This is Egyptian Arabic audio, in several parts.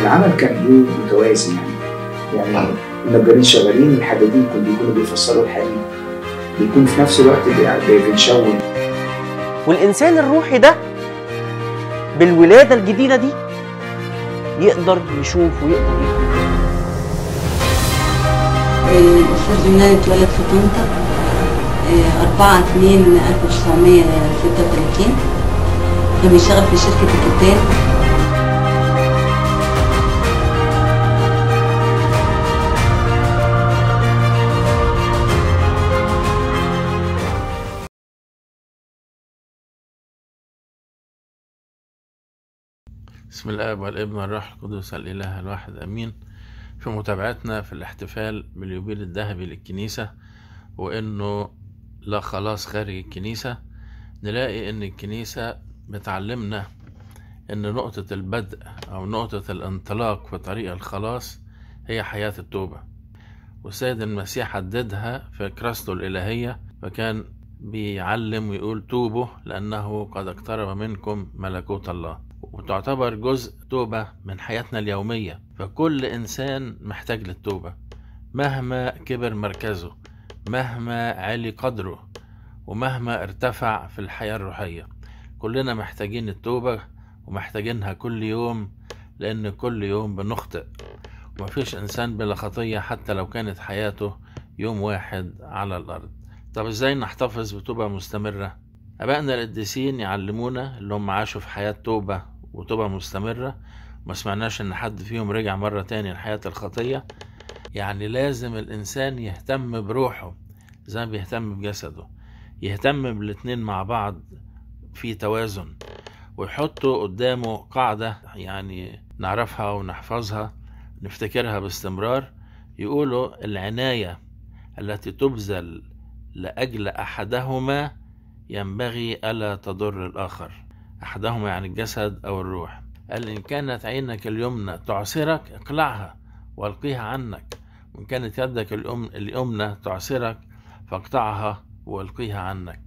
العمل كان ايه متوازي يعني يعني النجارين شغالين الحدادين كانوا بيكونوا بيفصلوا الحديد بيكون في نفس الوقت بي- بنشون والإنسان الروحي ده بالولادة الجديدة دي يقدر يشوف ويقدر يفهم الأستاذ يونان اتولد في طنطا آه، 4 2 1936 كان بيشتغل في شركة الكتان بسم الله والابن والروح القدس الإله الواحد أمين في متابعتنا في الاحتفال باليوبيل الذهبي للكنيسة وإنه لا خلاص خارج الكنيسة نلاقي إن الكنيسة بتعلمنا إن نقطة البدء أو نقطة الانطلاق في طريق الخلاص هي حياة التوبة والسيد المسيح حددها في كراسته الإلهية فكان بيعلم ويقول توبوا لأنه قد اقترب منكم ملكوت الله وتعتبر جزء توبة من حياتنا اليومية فكل إنسان محتاج للتوبة مهما كبر مركزه مهما علي قدره ومهما ارتفع في الحياة الروحية كلنا محتاجين التوبة ومحتاجينها كل يوم لأن كل يوم بنخطئ ومفيش إنسان بلا خطية حتى لو كانت حياته يوم واحد على الأرض طب إزاي نحتفظ بتوبة مستمرة؟ أبائنا القديسين يعلمونا اللي هم عاشوا في حياة توبة وتوبة مستمرة ما سمعناش إن حد فيهم رجع مرة تاني لحياة الخطية يعني لازم الإنسان يهتم بروحه زي ما بيهتم بجسده يهتم بالاتنين مع بعض في توازن ويحطوا قدامه قاعدة يعني نعرفها ونحفظها نفتكرها باستمرار يقولوا العناية التي تبذل لأجل أحدهما ينبغي ألا تضر الآخر أحدهما يعني الجسد أو الروح قال إن كانت عينك اليمنى تعسرك اقلعها والقيها عنك وإن كانت يدك اليم- اليمنى تعسرك فاقطعها والقيها عنك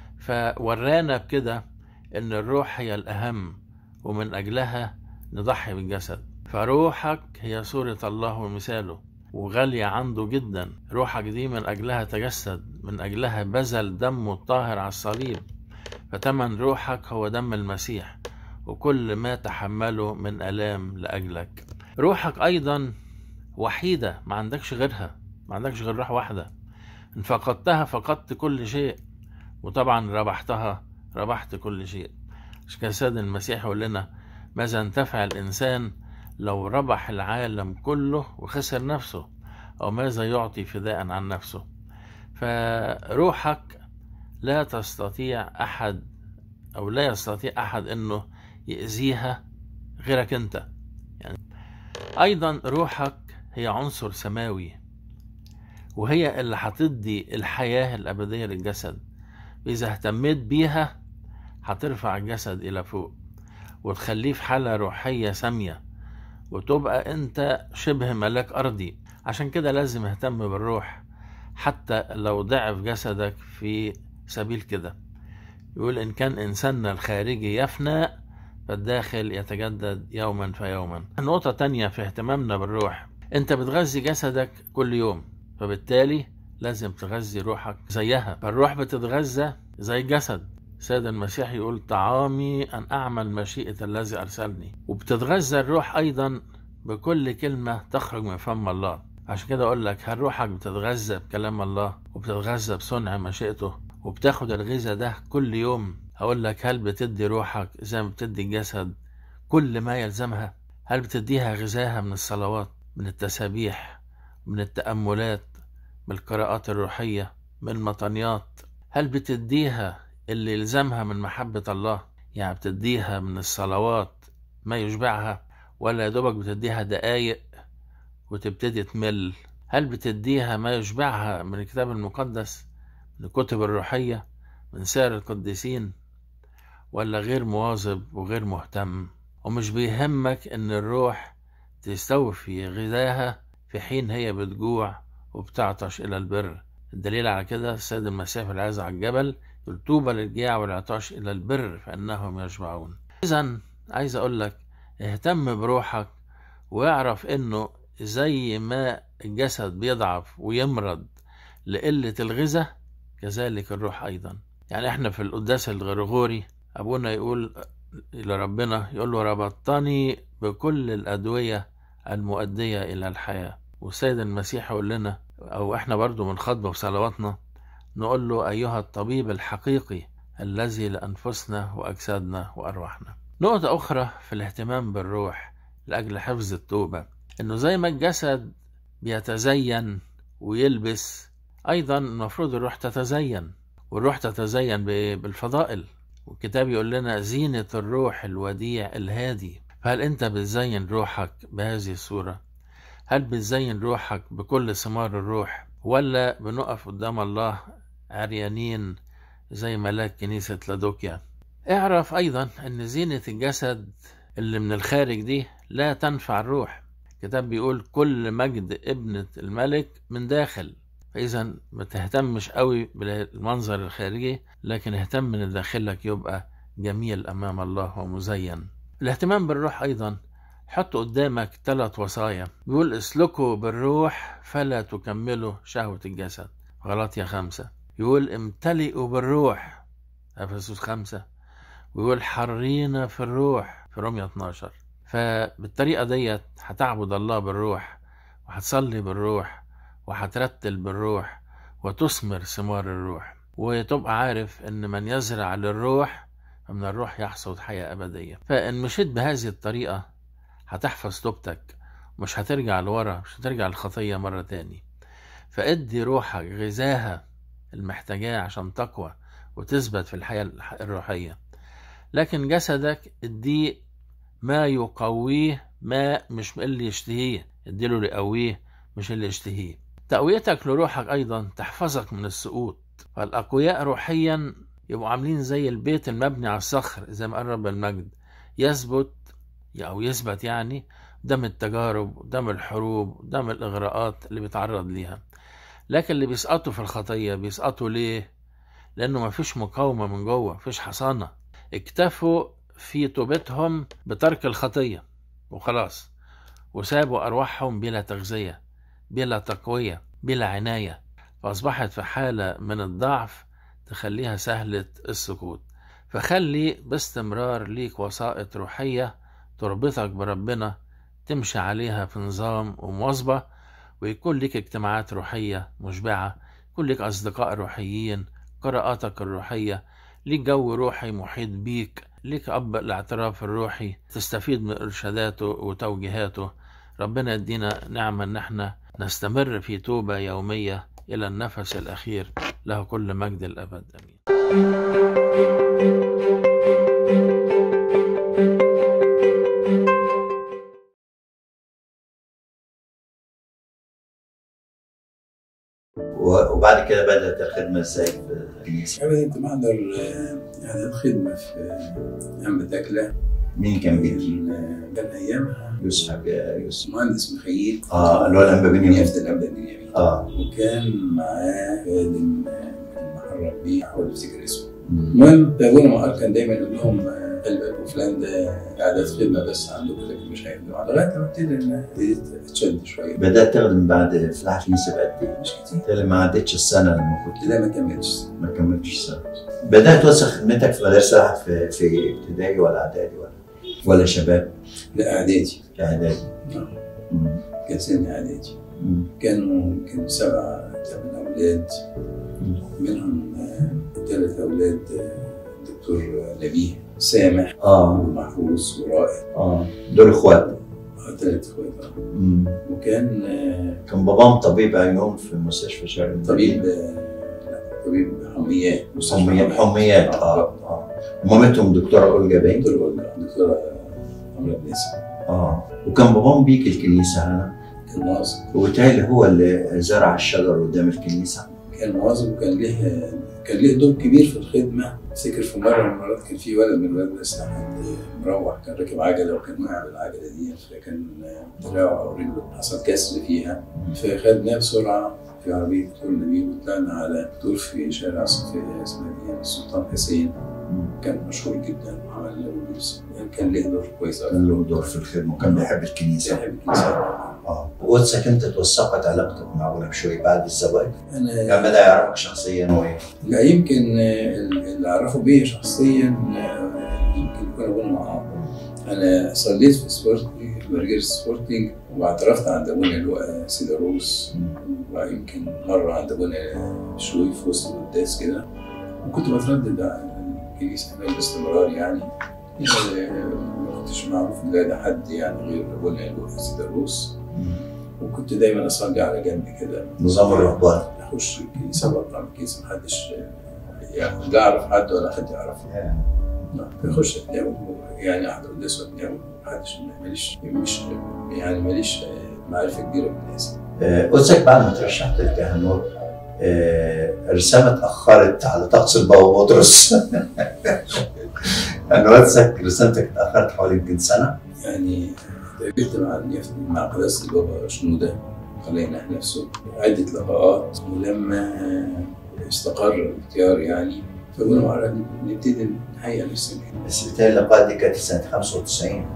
فورانا بكده إن الروح هي الأهم ومن أجلها نضحي بالجسد فروحك هي صورة الله ومثاله وغالية عنده جدا روحك دي من أجلها تجسد من أجلها بذل دمه الطاهر على الصليب فتمن روحك هو دم المسيح وكل ما تحمله من آلام لأجلك روحك أيضا وحيدة ما عندكش غيرها ما عندكش غير روح واحدة إن فقدتها فقدت كل شيء وطبعا ربحتها ربحت كل شيء عشان كده السيد المسيح يقول لنا ماذا انتفع الإنسان لو ربح العالم كله وخسر نفسه أو ماذا يعطي فداء عن نفسه فروحك لا تستطيع أحد أو لا يستطيع أحد أنه يأذيها غيرك أنت يعني أيضا روحك هي عنصر سماوي وهي اللي هتدي الحياة الأبدية للجسد إذا اهتميت بيها هترفع الجسد إلى فوق وتخليه في حالة روحية سامية وتبقى أنت شبه ملاك أرضي عشان كده لازم اهتم بالروح حتى لو ضعف جسدك في سبيل كده يقول إن كان إنساننا الخارجي يفنى فالداخل يتجدد يوما فيوما نقطة تانية في اهتمامنا بالروح أنت بتغذي جسدك كل يوم فبالتالي لازم تغذي روحك زيها فالروح بتتغذى زي الجسد سيد المسيح يقول طعامي أن أعمل مشيئة الذي أرسلني وبتتغذى الروح أيضا بكل كلمة تخرج من فم الله عشان كده أقول لك هل روحك بتتغذى بكلام الله وبتتغذى بصنع مشيئته وبتاخد الغذاء ده كل يوم هقول لك هل بتدي روحك زي ما بتدي الجسد كل ما يلزمها هل بتديها غذاها من الصلوات من التسابيح من التأملات من القراءات الروحية من المطنيات هل بتديها اللي يلزمها من محبة الله يعني بتديها من الصلوات ما يشبعها ولا يا دوبك بتديها دقايق وتبتدي تمل هل بتديها ما يشبعها من الكتاب المقدس من الكتب الروحية من سائر القديسين ولا غير مواظب وغير مهتم ومش بيهمك ان الروح تستوفي غذاها في حين هي بتجوع وبتعطش الى البر الدليل على كده السيد المسيح في العزة على الجبل يقول طوبى للجياع والعطاش الى البر فانهم يشبعون اذا عايز اقول لك اهتم بروحك ويعرف انه زي ما الجسد بيضعف ويمرض لقلة الغذاء كذلك الروح ايضا يعني احنا في القداس الغرغوري ابونا يقول لربنا يقول له ربطتني بكل الادوية المؤدية الى الحياة والسيد المسيح يقول لنا او احنا برضو من خطبة بصلواتنا نقول له ايها الطبيب الحقيقي الذي لانفسنا واجسادنا وارواحنا نقطة اخرى في الاهتمام بالروح لاجل حفظ التوبة انه زي ما الجسد بيتزين ويلبس ايضا المفروض الروح تتزين والروح تتزين بإيه؟ بالفضائل والكتاب يقول لنا زينة الروح الوديع الهادي فهل انت بتزين روحك بهذه الصورة هل بتزين روحك بكل ثمار الروح ولا بنقف قدام الله عريانين زي ملاك كنيسة لادوكيا اعرف ايضا ان زينة الجسد اللي من الخارج دي لا تنفع الروح الكتاب بيقول كل مجد ابنة الملك من داخل فإذا ما تهتمش قوي بالمنظر الخارجي لكن اهتم ان داخلك يبقى جميل أمام الله ومزين الاهتمام بالروح أيضا حط قدامك ثلاث وصايا بيقول اسلكوا بالروح فلا تكملوا شهوة الجسد غلطية خمسة يقول امتلئوا بالروح أفسس خمسة ويقول حرينا في الروح في رومية 12 فبالطريقة ديت هتعبد الله بالروح وهتصلي بالروح وهترتل بالروح وتثمر ثمار الروح وتبقى عارف ان من يزرع للروح فمن الروح يحصد حياة أبدية فإن مشيت بهذه الطريقة هتحفظ توبتك مش هترجع لورا مش هترجع للخطية مرة تاني فادي روحك غذاها المحتاجاه عشان تقوى وتثبت في الحياة الروحية لكن جسدك اديه ما يقويه ما مش اللي يشتهيه اديله اللي يقويه مش اللي يشتهيه تقويتك لروحك أيضا تحفظك من السقوط فالأقوياء روحيا يبقوا عاملين زي البيت المبني على الصخر زي ما قال رب المجد يثبت أو يثبت يعني قدام التجارب قدام الحروب قدام الإغراءات اللي بيتعرض ليها لكن اللي بيسقطوا في الخطية بيسقطوا ليه؟ لأنه مفيش مقاومة من جوه مفيش حصانة اكتفوا في توبتهم بترك الخطية وخلاص وسابوا أرواحهم بلا تغذية بلا تقوية بلا عناية فأصبحت في حالة من الضعف تخليها سهلة السقوط فخلي باستمرار ليك وسائط روحية تربطك بربنا تمشي عليها في نظام ومواظبة ويكون لك اجتماعات روحية مشبعة يكون لك أصدقاء روحيين قراءاتك الروحية ليك جو روحي محيط بيك ليك أب الاعتراف الروحي تستفيد من إرشاداته وتوجيهاته ربنا يدينا نعمة إن احنا نستمر في توبة يومية إلى النفس الأخير له كل مجد الأبد أمين وبعد كده بدأت الخدمة ازاي في الكنيسة؟ بدأت محضر آه، يعني الخدمة في آه، أنبا تكلة مين كان بيجي؟ كان آه، كان أيامها يوسف حاج يوسف المهندس ميخائيل اه اللي هو الأنبا بنيامين يافت الأنبا بنيامين اه وكان معاه خادم آه، من محرم بيه أحاول أفتكر اسمه مم. المهم أبونا مقر كان دايما يقول لهم آه، خلي بالكم فلان ده إعداد خدمة بس عندكم لكن مش هيخدم لغاية ما ابتدي إن ابتديت أتشد شوية بدأت تخدم بعد فتح الكنيسة بقد إيه؟ مش كتير تقريبا ما عدتش السنة لما كنت لا ما كملتش ما كملتش السنة بدأت توسع خدمتك في مدارس واحد في في ابتدائي ولا إعدادي ولا ولا شباب؟ لا إعدادي إعدادي آه، مم. كان سن إعدادي مم. كانوا يمكن سبعة ثمان أولاد منهم آه، ثلاث أولاد آه، دكتور نبيه سامح اه ومحروس ورائد اه دول إخوات آه، ثلاث إخوات آه. مم. وكان آه، كان بابام طبيب عيون في مستشفى شرق طبيب آه، لا طبيب حميات مستشفى حميات حميات اه اه مامتهم دكتورة أولجا باين دكتور أولجا دكتورة عمرو بن اسم اه وكان بابام بيجي الكنيسة هنا كان مواظب وبالتالي هو اللي زرع الشجر قدام الكنيسة كان مواظب وكان له كان له دور كبير في الخدمة افتكر في مرة من المرات كان في ولد من الولاد لسه حد مروح كان راكب عجلة وكان واقع بالعجلة دي فكان دراعه أو رجله حصل كسر فيها فخدناه بسرعة في عربية دكتور نبيل وطلعنا على دكتور في شارع صفية اسمها دي السلطان حسين كان مشهور جدا وعمل أبو يوسف كان له دور كويس أوي. كان له دور في الخدمه وكان بيحب الكنيسه بيحب الكنيسة اه قدسك انت توثقت علاقتك مع ابونا بشوي بعد الزواج أنا كان بدا يعرفك شخصيا وايه لا يمكن آه، اللي أعرفه بيه شخصيا آه، يمكن يكون أبونا معاه أنا صليت في سبورتنج برجر سبورتنج واعترفت عند أبونا لؤى سيداروس ويمكن مرة عند أبونا شوي في وسط القداس كده وكنت بتردد على الكنيسة هناك باستمرار يعني آه، ما كنتش معروف إن ده حد يعني غير أبونا لؤى سيداروس وكنت دايما أصلي على جنب كده نظام الرهبان اخش الكنيسه بطلع من الكنيسه محدش يعني لا اعرف حد ولا حد يعرفني نعم. اخش اتناول يعني احضر قداس واتناول محدش ماليش مش يعني ماليش معرفه كبيره بالناس آه، قدسك بعد ما ترشحت للكهنوت آه، الرسالة اتأخرت على طقس البابا بطرس أن قدسك رسالتك اتأخرت حوالي يمكن سنة يعني تقابلت مع اليافت مع قداسه البابا شنوده خلينا نفسه عده لقاءات ولما استقر الاختيار يعني فقلنا مع نبتدي نهيئ نفسنا بس بالتالي اللقاءات دي كانت سنة 95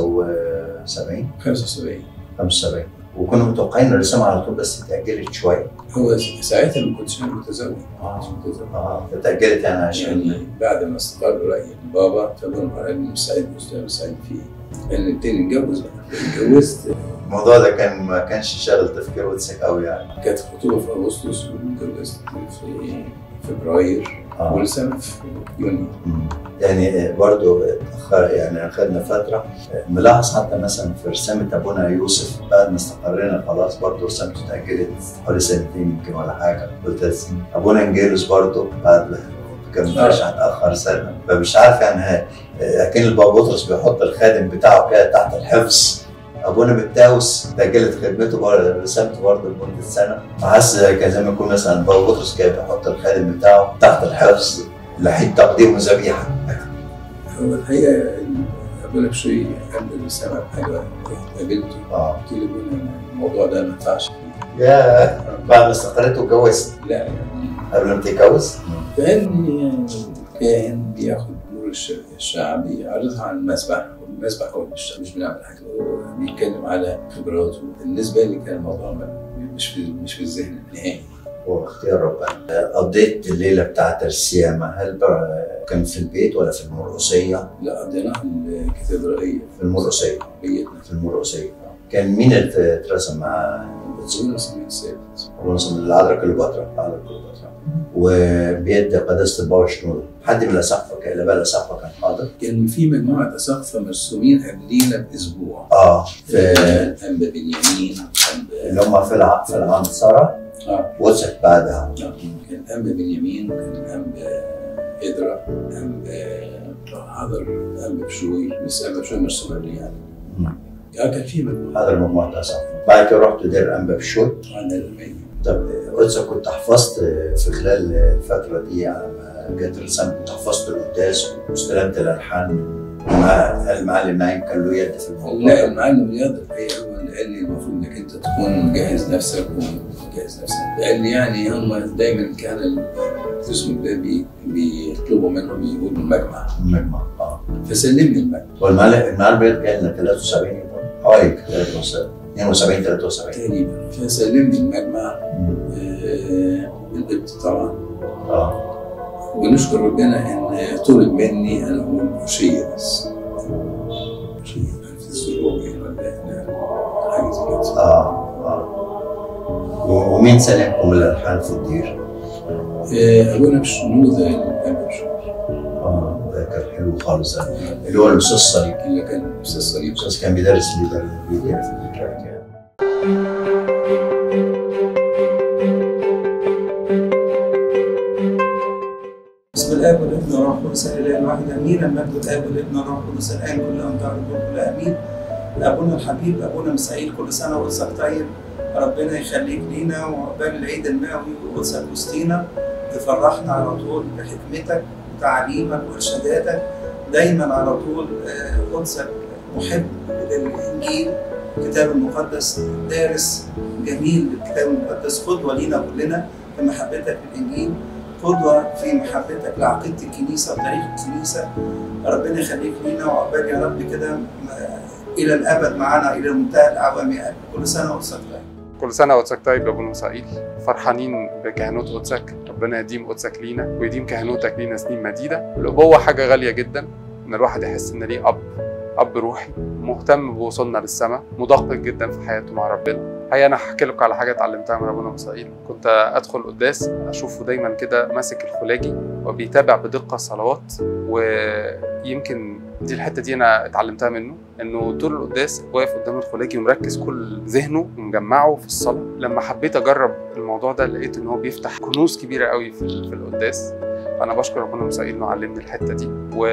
75 75 75 وكنا متوقعين الرسالة على طول بس اتأجلت شوية هو ساعتها ما كنتش انا متزوج ما كنتش متزوج اه اتأجلت يعني عشان يعني بعد ما استقر رأي البابا فقلنا مع مش سعيد مش سعيد فيه يعني نبتدي نتجوز بقى اتجوزت الموضوع ده كان ما كانش شاغل تفكير قدسك قوي يعني كانت الخطوبة في أغسطس واتجوزت في فبراير اه والسنة في يونيو مم. يعني برضه اتأخر يعني أخذنا فترة ملاحظ حتى مثلا في رسامة أبونا يوسف بعد ما استقرينا خلاص برضه رسامته اتأجلت حوالي سنتين يمكن ولا حاجة قلت بس أبونا انجيلوس برضه بعد كان مرشح اتأخر سنة فمش عارف يعني ها- أكن البابا بطرس بيحط الخادم بتاعه كده تحت الحفظ ابونا متاوس تاجلت خدمته برضه رسامته برضه لمده سنه فحس كان زي ما يكون مثلا بابا بطرس كان بيحط الخادم بتاعه تحت الحفظ لحين تقديم ذبيحه هو الحقيقة أبونا بشوي قبل الرسالة بحاجة قابلته اه قلت له أبونا الموضوع ده ما ينفعش يا بعد ما استقريت واتجوزت لا يعني قبل ما تتجوز فإن يعني كان بياخد نور الش- الشعب يعرضها على المسبح والمسبح هو مش مش بنعمل حاجة هو بيتكلم على خبراته بالنسبة لي كان الموضوع ما- مش في مش في الذهن نهائي هو اختيار ربنا قضيت الليله بتاعت السيامه هل بقى كان في البيت ولا في المرقصيه؟ لا قضيناها الكاتدرائية في المرقصيه بيتنا في المرقصيه كان مين اللي اترسم مع بتسوينا سمين ثابت ونصم العذراء كليوباترا العذراء كليوباترا وبيد قداسه البابا شنودة حد من الاساقفه كان اللي بقى الاساقفه كان حاضر كان في مجموعة أساقفة مرسومين قبلينا باسبوع اه في انبا بنيامين اللي انبا هم في الع... في العنصره اه وسط بعدها كان انبا بنيامين وكان انبا ادرا انبا حضر انبا بشوي بس انبا بشوي مرسوم قبلي يعني مم. اه كان في مجموعة هذا المجموعه الاساقفه بعد كده رحت دير انبا بشوي عن الألماني طب قدسك كنت حفظت في خلال الفتره دي على ما جت الرسام كنت حفظت القداس واستلمت الالحان مع المعلم نايم كان له يد في الموضوع لا ده. المعلم رياض الحقيقة هو اللي قال لي المفروض انك انت تكون مجهز نفسك ومجهز نفسك قال لي يعني هم دايما كان القسم ده بي- بيطلبوا منهم يقولوا المجمع المجمع اه فسلمني المجمع والمعلم المعلم رياض كان لنا 73 يوم حوالي 73 72 73 تقريبا فسلمني المجمع آه، بالقبط طبعا اه ونشكر ربنا ان طلب مني ان اقول أشية بس أشية في الزروق ولا إحنا حاجه زي كده اه اه و- ومين سلمكم الالحان في الدير؟ آه، ابونا مش نوذة الأب مش اه ده كان حلو خالص ده. اللي هو الاستاذ صليب اللي كان استاذ صليب الاستاذ كان بيدرس لي ده الفيديو في الدير يعني. بسم الاب والابن والروح القدس الاله الواحد امين المجد الاب والابن والروح القدس الان كل ان تعرض كل امين ابونا الحبيب ابونا مسائيل كل سنه وقدسك طيب ربنا يخليك لينا وعقبال العيد الماوي وقدسك وسطينا تفرحنا على طول بحكمتك وتعليمك وارشاداتك دايما على طول آه، قدسك محب للانجيل الكتاب المقدس دارس جميل للكتاب المقدس قدوه لينا كلنا في محبتك للانجيل قدوة في محبتك لعقيدة الكنيسة وتاريخ الكنيسة ربنا يخليك لينا وعقبال يا رب كده م- إلى الأبد معانا إلى منتهى الأعوام يا أبي كل سنة وأنت طيب كل سنة وقدسك طيب يا أبو مسائيل فرحانين بكهنوت قدسك ربنا يديم قدسك لينا ويديم كهنوتك لينا سنين مديدة الأبوة حاجة غالية جدا إن الواحد يحس إن ليه أب أب روحي مهتم بوصولنا للسماء مدقق جدا في حياته مع ربنا هي أنا هحكي لكم على حاجة اتعلمتها من أبونا مسائيل كنت أدخل قداس أشوفه دايما كده ماسك الخلاجي وبيتابع بدقة الصلوات ويمكن دي الحتة دي أنا اتعلمتها منه انه طول القداس واقف قدام الخلاجي ومركز كل ذهنه ومجمعه في الصلاه لما حبيت اجرب الموضوع ده لقيت ان هو بيفتح كنوز كبيره قوي في, ال- في القداس فانا بشكر ربنا مسائل انه علمني الحته دي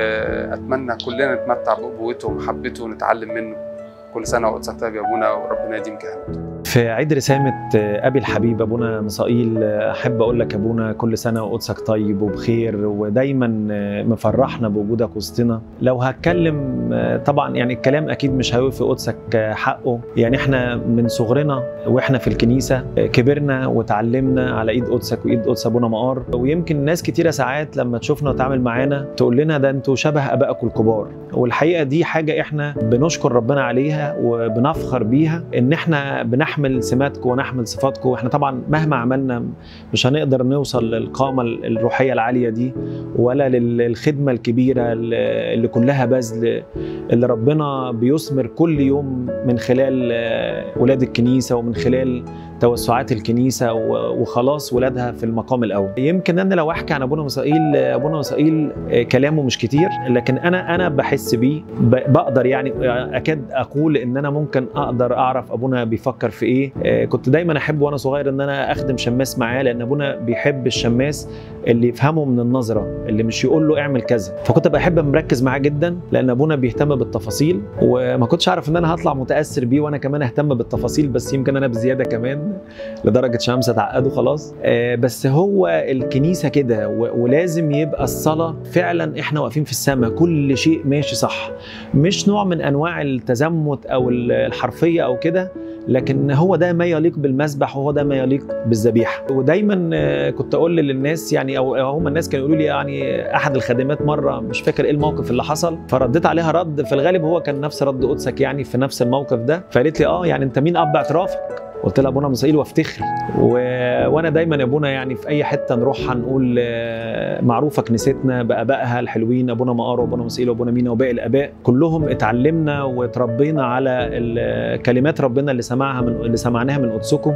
واتمنى كلنا نتمتع بابوته ومحبته ونتعلم منه كل سنه وقدسك طيب يا ابونا وربنا يديم كهنوته في عيد رسامة أبي الحبيب أبونا مصائيل أحب أقول لك أبونا كل سنة وقدسك طيب وبخير ودايما مفرحنا بوجودك وسطنا لو هتكلم طبعا يعني الكلام أكيد مش هيوفي قدسك حقه يعني إحنا من صغرنا وإحنا في الكنيسة كبرنا وتعلمنا على إيد قدسك وإيد قدس أبونا مقار ويمكن ناس كتيرة ساعات لما تشوفنا وتعامل معانا تقول لنا ده أنتوا شبه أبائكم الكبار والحقيقة دي حاجة إحنا بنشكر ربنا عليها وبنفخر بيها إن إحنا بنحمل سماتكم ونحمل صفاتكم واحنا طبعا مهما عملنا مش هنقدر نوصل للقامة الروحية العالية دي ولا للخدمة الكبيرة اللي كلها بذل اللي ربنا بيثمر كل يوم من خلال ولاد الكنيسة ومن خلال توسعات الكنيسة وخلاص ولادها في المقام الأول يمكن أنا لو أحكي عن أبونا مسائيل أبونا مسائيل كلامه مش كتير لكن أنا أنا بحس بيه بقدر يعني أكاد أقول إن أنا ممكن أقدر أعرف أبونا بيفكر في إيه كنت دايما أحب وأنا صغير إن أنا أخدم شماس معاه لأن أبونا بيحب الشماس اللي يفهمه من النظرة اللي مش يقول له اعمل كذا فكنت بحب مركز معاه جدا لأن أبونا بيهتم بالتفاصيل وما كنتش أعرف إن أنا هطلع متأثر بيه وأنا كمان أهتم بالتفاصيل بس يمكن أنا بزيادة كمان لدرجه شمس تعقده خلاص آه بس هو الكنيسه كده ولازم يبقى الصلاه فعلا احنا واقفين في السماء كل شيء ماشي صح مش نوع من انواع التزمت او الحرفيه او كده لكن هو ده ما يليق بالمسبح وهو ده ما يليق بالذبيحه ودايما كنت اقول للناس يعني او هم الناس كانوا يقولوا لي يعني احد الخادمات مره مش فاكر ايه الموقف اللي حصل فرديت عليها رد في الغالب هو كان نفس رد قدسك يعني في نفس الموقف ده فقالت لي اه يعني انت مين اب اعترافك قلت لها ابونا مسائيل وافتخر و... وانا دايما يا ابونا يعني في اي حته نروح هنقول معروفه كنيستنا بابائها الحلوين ابونا مقار وابونا مسائيل وابونا مينا وباقي الاباء كلهم اتعلمنا وتربينا على كلمات ربنا اللي سمعها من اللي سمعناها من قدسكم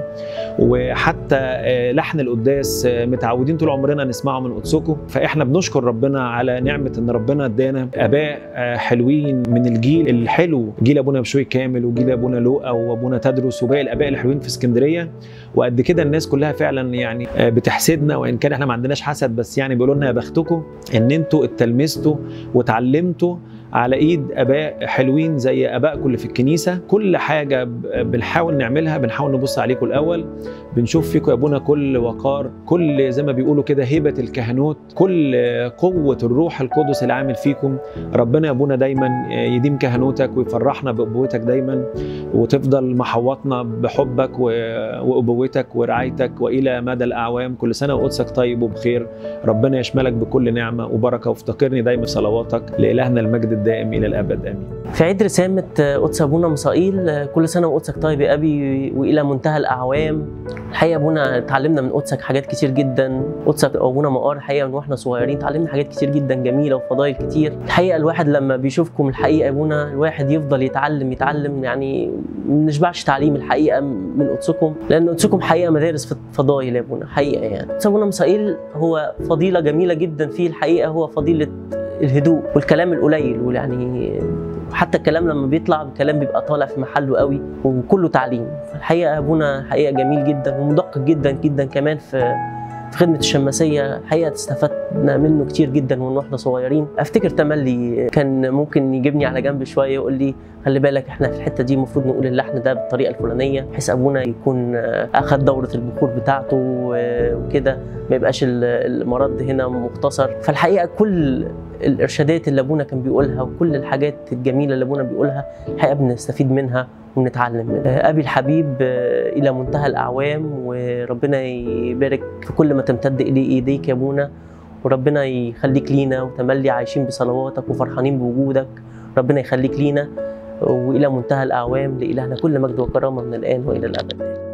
وحتى لحن القداس متعودين طول عمرنا نسمعه من قدسكم فاحنا بنشكر ربنا على نعمه ان ربنا ادانا اباء حلوين من الجيل الحلو جيل ابونا بشوي كامل وجيل ابونا لوقا وابونا تدرس وباقي الاباء الحلوين في اسكندريه وقد كده الناس كلها فعلا يعني بتحسدنا وان كان احنا ما عندناش حسد بس يعني بيقولوا لنا يا بختكم ان انتوا اتلمستوا وتعلمتوا على ايد اباء حلوين زي ابائكم اللي في الكنيسه كل حاجه بنحاول نعملها بنحاول نبص عليكم الاول بنشوف فيكم يا ابونا كل وقار كل زي ما بيقولوا كده هبه الكهنوت كل قوه الروح القدس اللي عامل فيكم ربنا يا ابونا دايما يديم كهنوتك ويفرحنا بابوتك دايما وتفضل محوطنا بحبك وابوتك ورعايتك والى مدى الاعوام كل سنه وقدسك طيب وبخير ربنا يشملك بكل نعمه وبركه وافتكرني دايما في صلواتك لالهنا المجد الدائم الى الابد امين. في عيد رسامة قدس أبونا مصائيل كل سنة وقدسك طيب يا أبي وإلى منتهى الأعوام الحقيقة أبونا اتعلمنا من قدسك حاجات كتير جدا قدسك أبونا مقار الحقيقة من وإحنا صغيرين اتعلمنا حاجات كتير جدا جميلة وفضائل كتير الحقيقة الواحد لما بيشوفكم الحقيقة أبونا الواحد يفضل يتعلم يتعلم يعني ما نشبعش تعليم الحقيقة من قدسكم لأن قدسكم حقيقة مدارس فضائل يا أبونا حقيقة يعني قدس أبونا مصائيل هو فضيلة جميلة جدا فيه الحقيقة هو فضيلة الهدوء والكلام القليل ويعني حتى الكلام لما بيطلع الكلام بيبقى طالع في محله قوي وكله تعليم فالحقيقه ابونا حقيقه جميل جدا ومدقق جدا جدا كمان في في خدمه الشماسيه الحقيقه استفدت استفدنا منه كتير جدا من واحنا صغيرين افتكر تملي كان ممكن يجيبني على جنب شويه يقول لي خلي بالك احنا في الحته دي المفروض نقول اللحن ده بالطريقه الفلانيه بحيث ابونا يكون اخذ دوره البخور بتاعته وكده ما يبقاش المرض هنا مختصر فالحقيقه كل الارشادات اللي ابونا كان بيقولها وكل الحاجات الجميله اللي ابونا بيقولها الحقيقه بنستفيد منها ونتعلم منها ابي الحبيب الى منتهى الاعوام وربنا يبارك في كل ما تمتد اليه ايديك يا ابونا وربنا يخليك لينا وتملي عايشين بصلواتك وفرحانين بوجودك ربنا يخليك لينا والى منتهى الاعوام لالهنا كل مجد وكرامه من الان والى الابد